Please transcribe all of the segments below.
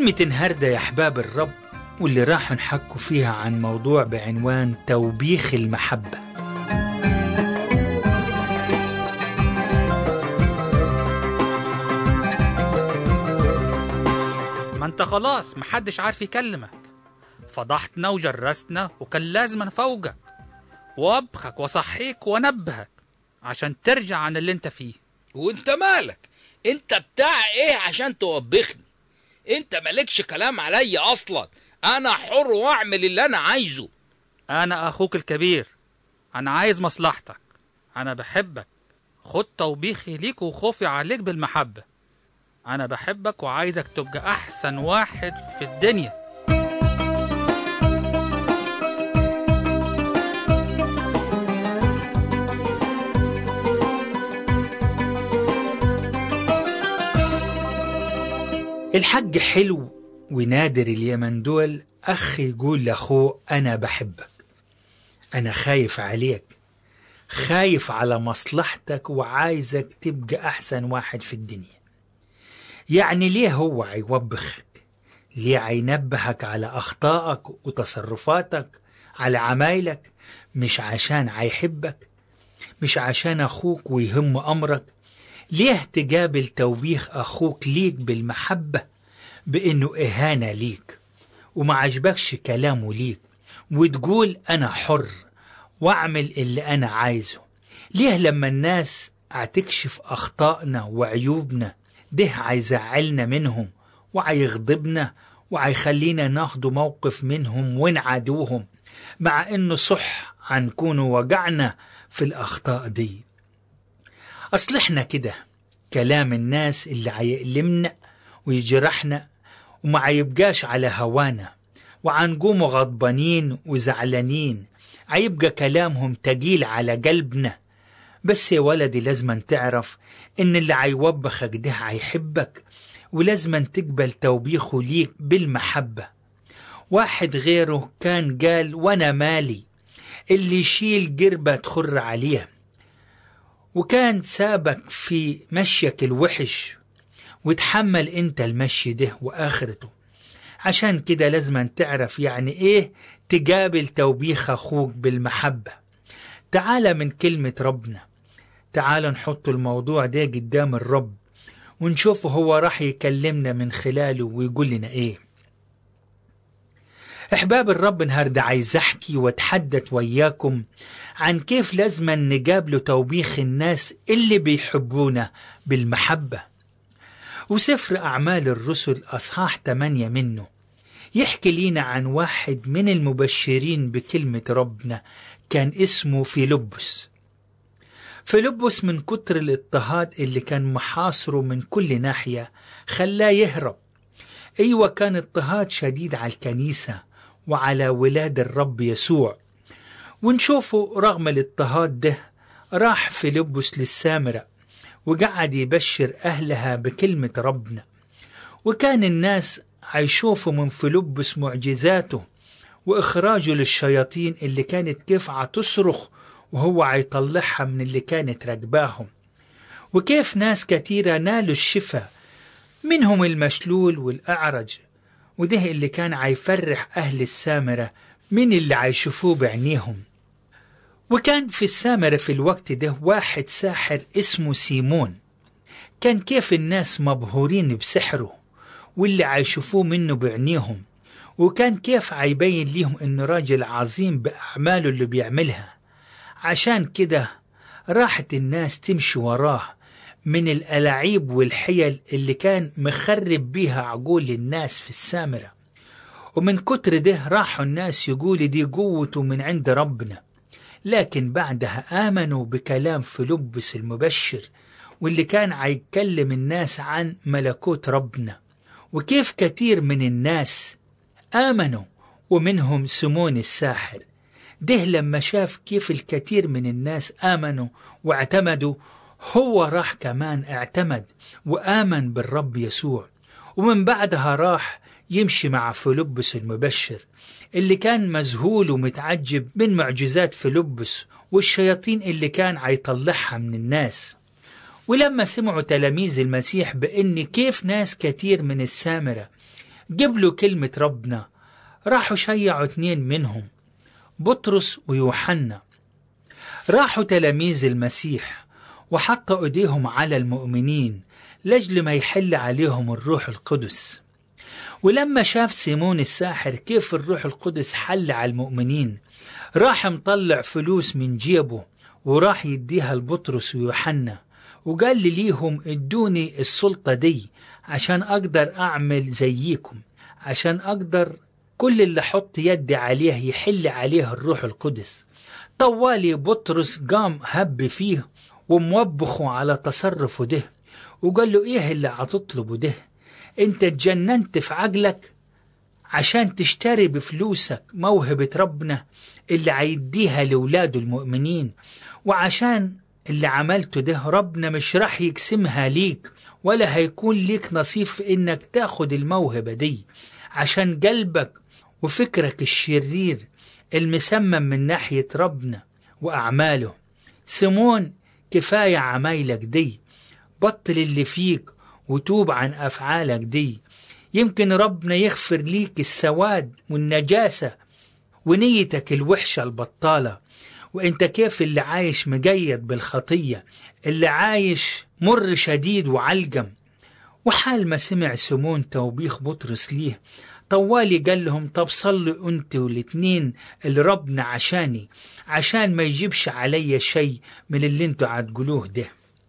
كلمة النهاردة يا أحباب الرب واللي راح نحكوا فيها عن موضوع بعنوان توبيخ المحبة ما انت خلاص محدش عارف يكلمك فضحتنا وجرستنا وكان لازم نفوقك وابخك وصحيك وانبهك عشان ترجع عن اللي انت فيه وانت مالك انت بتاع ايه عشان توبخني انت مالكش كلام عليا اصلا انا حر واعمل اللي انا عايزه انا اخوك الكبير انا عايز مصلحتك انا بحبك خد توبيخي ليك وخوفي عليك بالمحبة انا بحبك وعايزك تبقى احسن واحد في الدنيا الحج حلو ونادر اليمن دول أخ يقول لأخوه أنا بحبك أنا خايف عليك خايف على مصلحتك وعايزك تبقى أحسن واحد في الدنيا يعني ليه هو هيوبخك ليه هينبهك على أخطائك وتصرفاتك على عمايلك مش عشان هيحبك مش عشان أخوك ويهم أمرك ليه تقابل توبيخ أخوك ليك بالمحبة بإنه إهانة ليك وما عجبكش كلامه ليك وتقول أنا حر وأعمل اللي أنا عايزه ليه لما الناس هتكشف أخطائنا وعيوبنا ده هيزعلنا منهم وهيغضبنا وهيخلينا ناخدوا موقف منهم ونعادوهم مع إنه صح هنكون وجعنا في الأخطاء دي أصل إحنا كده كلام الناس اللي هيألمنا ويجرحنا وما هيبقاش على هوانا وعنقوم غضبانين وزعلانين هيبقى كلامهم تقيل على قلبنا بس يا ولدي لازم تعرف إن اللي هيوبخك ده هيحبك ولازم تقبل توبيخه ليك بالمحبة واحد غيره كان قال وأنا مالي اللي يشيل قربة تخر عليه وكان سابك في مشيك الوحش وتحمل انت المشي ده واخرته عشان كده لازم تعرف يعني ايه تقابل توبيخ اخوك بالمحبة تعال من كلمة ربنا تعال نحط الموضوع ده قدام الرب ونشوف هو راح يكلمنا من خلاله ويقول لنا ايه احباب الرب النهارده عايز احكي واتحدث وياكم عن كيف لازم نقابله توبيخ الناس اللي بيحبونا بالمحبة وسفر أعمال الرسل أصحاح 8 منه يحكي لينا عن واحد من المبشرين بكلمة ربنا كان اسمه فيلبس فيلبس من كتر الاضطهاد اللي كان محاصره من كل ناحية خلاه يهرب أيوة كان اضطهاد شديد على الكنيسة وعلى ولاد الرب يسوع ونشوفه رغم الاضطهاد ده راح فيلبس للسامرة وقعد يبشر أهلها بكلمة ربنا وكان الناس هيشوفوا من فيلبس معجزاته وإخراجه للشياطين اللي كانت كيف عتصرخ وهو هيطلعها من اللي كانت راكباهم وكيف ناس كتيرة نالوا الشفاء منهم المشلول والأعرج وده اللي كان عيفرح أهل السامرة من اللي عيشوفوه بعينيهم وكان في السامرة في الوقت ده واحد ساحر اسمه سيمون كان كيف الناس مبهورين بسحره واللي عيشوفوه منه بعينيهم وكان كيف عيبين ليهم انه راجل عظيم بأعماله اللي بيعملها عشان كده راحت الناس تمشي وراه من الألاعيب والحيل اللي كان مخرب بيها عقول الناس في السامرة ومن كتر ده راحوا الناس يقولوا دي قوته من عند ربنا لكن بعدها آمنوا بكلام فيلبس المبشر واللي كان عيكلم الناس عن ملكوت ربنا وكيف كتير من الناس آمنوا ومنهم سمون الساحر ده لما شاف كيف الكثير من الناس آمنوا واعتمدوا هو راح كمان اعتمد وآمن بالرب يسوع ومن بعدها راح يمشي مع فيلبس المبشر اللي كان مذهول ومتعجب من معجزات فيلبس والشياطين اللي كان عيطلعها من الناس ولما سمعوا تلاميذ المسيح بأن كيف ناس كتير من السامرة قبلوا كلمة ربنا راحوا شيعوا اتنين منهم بطرس ويوحنا راحوا تلاميذ المسيح وحطوا ايديهم على المؤمنين لاجل ما يحل عليهم الروح القدس ولما شاف سيمون الساحر كيف الروح القدس حل على المؤمنين راح مطلع فلوس من جيبه وراح يديها لبطرس ويوحنا وقال لي ليهم ادوني السلطة دي عشان أقدر أعمل زيكم عشان أقدر كل اللي حط يدي عليه يحل عليه الروح القدس طوالي بطرس قام هب فيه وموبخه على تصرفه ده وقال له ايه اللي عتطلبه ده انت اتجننت في عقلك عشان تشتري بفلوسك موهبة ربنا اللي عيديها لولاده المؤمنين وعشان اللي عملته ده ربنا مش راح يقسمها ليك ولا هيكون ليك نصيب في انك تاخد الموهبة دي عشان قلبك وفكرك الشرير المسمم من ناحية ربنا وأعماله سيمون كفاية عمايلك دي بطل اللي فيك وتوب عن أفعالك دي يمكن ربنا يغفر ليك السواد والنجاسة ونيتك الوحشة البطالة وانت كيف اللي عايش مقيد بالخطية اللي عايش مر شديد وعلقم وحال ما سمع سمون توبيخ بطرس ليه طوالي قال لهم طب صلوا انت والاتنين اللي ربنا عشاني عشان ما يجيبش عليا شيء من اللي انتوا هتقولوه ده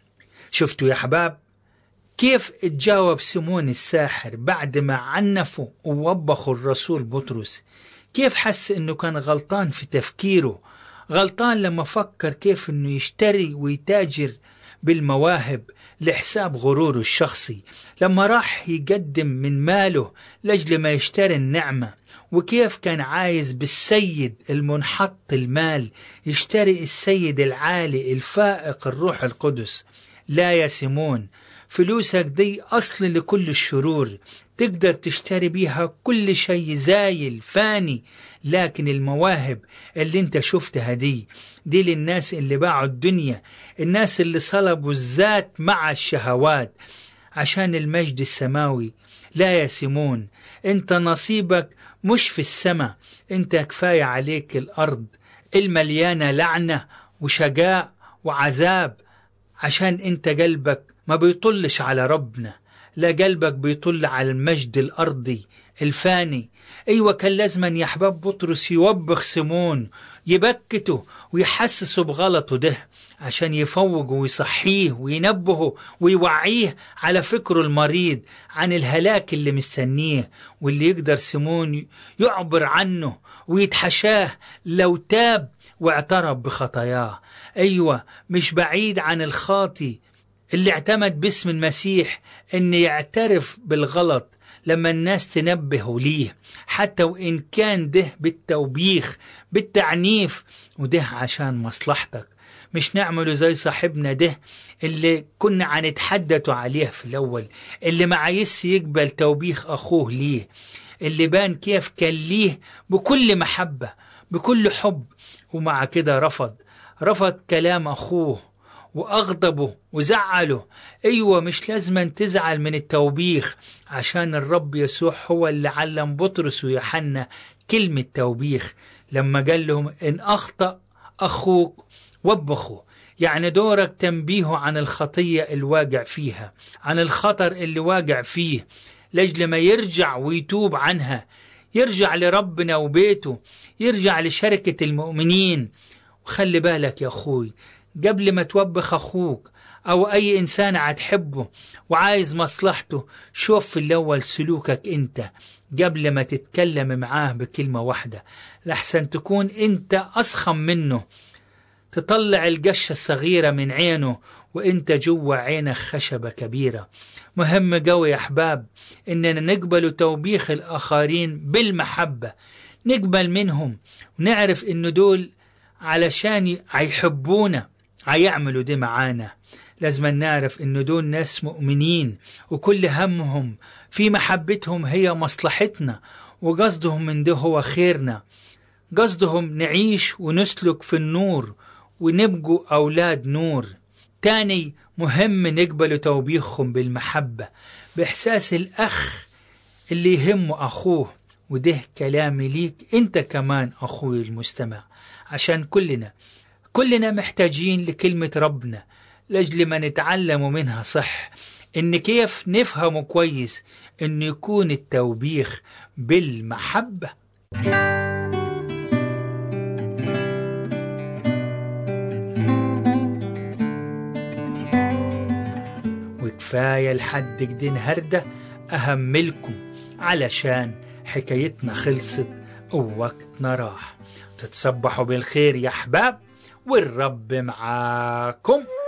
شفتوا يا حباب كيف اتجاوب سمون الساحر بعد ما عنفوا ووبخوا الرسول بطرس كيف حس انه كان غلطان في تفكيره غلطان لما فكر كيف انه يشتري ويتاجر بالمواهب لحساب غروره الشخصي لما راح يقدم من ماله لأجل ما يشتري النعمة وكيف كان عايز بالسيد المنحط المال يشتري السيد العالي الفائق الروح القدس لا يا سيمون فلوسك دي أصل لكل الشرور تقدر تشتري بيها كل شيء زايل فاني لكن المواهب اللي انت شفتها دي دي للناس اللي باعوا الدنيا الناس اللي صلبوا الذات مع الشهوات عشان المجد السماوي لا يا سيمون انت نصيبك مش في السماء انت كفاية عليك الأرض المليانة لعنة وشقاء وعذاب عشان انت قلبك ما بيطلش على ربنا لا قلبك بيطل على المجد الأرضي الفاني أيوة كان لازما يا أحباب بطرس يوبخ سيمون يبكته ويحسسه بغلطه ده عشان يفوقه ويصحيه وينبهه ويوعيه على فكره المريض عن الهلاك اللي مستنيه واللي يقدر سيمون يعبر عنه ويتحشاه لو تاب واعترف بخطاياه أيوة مش بعيد عن الخاطي اللي اعتمد باسم المسيح ان يعترف بالغلط لما الناس تنبهوا ليه حتى وإن كان ده بالتوبيخ بالتعنيف وده عشان مصلحتك مش نعمله زي صاحبنا ده اللي كنا عنتحدثوا عليه في الأول اللي ما عايز يقبل توبيخ أخوه ليه اللي بان كيف كان ليه بكل محبة بكل حب ومع كده رفض رفض كلام أخوه وأغضبه وزعله أيوة مش لازم تزعل من التوبيخ عشان الرب يسوع هو اللي علم بطرس ويوحنا كلمة توبيخ لما قال لهم إن أخطأ أخوك وبخه يعني دورك تنبيهه عن الخطية الواقع فيها عن الخطر اللي واقع فيه لجل ما يرجع ويتوب عنها يرجع لربنا وبيته يرجع لشركة المؤمنين وخلي بالك يا أخوي قبل ما توبخ أخوك أو أي إنسان هتحبه وعايز مصلحته شوف في الأول سلوكك أنت قبل ما تتكلم معاه بكلمة واحدة لحسن تكون أنت أسخم منه تطلع القشة الصغيرة من عينه وانت جوا عينك خشبة كبيرة مهم قوي يا أحباب إننا نقبل توبيخ الآخرين بالمحبة نقبل منهم ونعرف إنه دول علشان هيحبونا هيعملوا دي معانا لازم نعرف إنه دول ناس مؤمنين وكل همهم في محبتهم هي مصلحتنا وقصدهم من ده هو خيرنا قصدهم نعيش ونسلك في النور ونبقوا أولاد نور تاني مهم نقبل توبيخهم بالمحبة بإحساس الأخ اللي يهمه أخوه وده كلامي ليك أنت كمان أخوي المستمع عشان كلنا كلنا محتاجين لكلمة ربنا لأجل ما نتعلم منها صح إن كيف نفهمه كويس إن يكون التوبيخ بالمحبة وكفاية لحد كده النهاردة أهملكم علشان حكايتنا خلصت ووقتنا راح تتصبحوا بالخير يا أحباب والرب معاكم